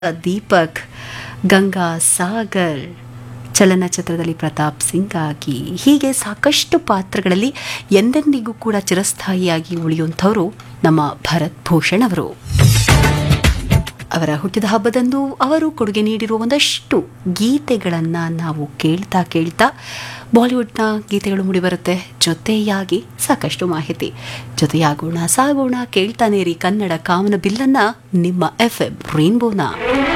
ದೀಪಕ್ ಗಂಗಾ ಸಾಗರ್ ಚಲನಚಿತ್ರದಲ್ಲಿ ಪ್ರತಾಪ್ ಸಿಂಗ್ ಆಗಿ ಹೀಗೆ ಸಾಕಷ್ಟು ಪಾತ್ರಗಳಲ್ಲಿ ಎಂದೆಂದಿಗೂ ಕೂಡ ಚಿರಸ್ಥಾಯಿಯಾಗಿ ಉಳಿಯುವಂಥವರು ನಮ್ಮ ಭರತ್ ಭೂಷಣ್ ಅವರು ಅವರ ಹುಟ್ಟಿದ ಹಬ್ಬದಂದು ಅವರು ಕೊಡುಗೆ ನೀಡಿರುವ ಒಂದಷ್ಟು ಗೀತೆಗಳನ್ನು ನಾವು ಕೇಳ್ತಾ ಕೇಳ್ತಾ ಬಾಲಿವುಡ್ನ ಗೀತೆಗಳು ಮೂಡಿಬರುತ್ತೆ ಜೊತೆಯಾಗಿ ಸಾಕಷ್ಟು ಮಾಹಿತಿ ಜೊತೆಯಾಗೋಣ ಸಾಗೋಣ ಕೇಳ್ತಾನೆ ರೀ ಕನ್ನಡ ಕಾಮನ ಬಿಲ್ಲನ್ನ ನಿಮ್ಮ ಎಫ್ ಎಂ ರೇನ್ಬೋನ